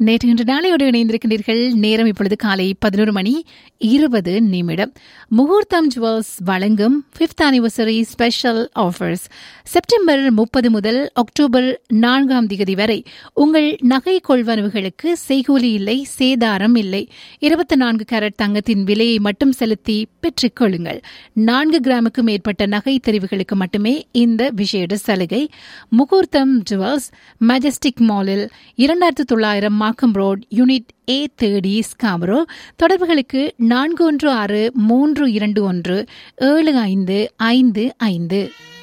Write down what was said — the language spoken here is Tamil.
நேற்று இன்று நாளையோடு இணைந்திருக்கின்றீர்கள் நேரம் இப்பொழுது காலை பதினோரு மணி இருபது நிமிடம் முகூர்த்தம் ஜுவல்ஸ் வழங்கும் fifth anniversary special offers September முப்பது முதல் அக்டோபர் நான்காம் தேதி வரை உங்கள் நகை கொள்வனவுகளுக்கு செய்கூலி இல்லை சேதாரம் இல்லை இருபத்தி நான்கு கேரட் தங்கத்தின் விலையை மட்டும் செலுத்தி பெற்றுக் கொள்ளுங்கள் நான்கு கிராமுக்கு மேற்பட்ட நகை தெரிவுகளுக்கு மட்டுமே இந்த விசேட சலுகை முகூர்த்தம் ஜுவல்ஸ் மெஜஸ்டிக் மாலில் இரண்டாயிரத்து தொள்ளாயிரம் Markham road unit A thirty Scarborough தொடர்புகளுக்கு நான்கு ஒன்று ஆறு மூன்று இரண்டு ஒன்று ஏழு ஐந்து ஐந்து ஐந்து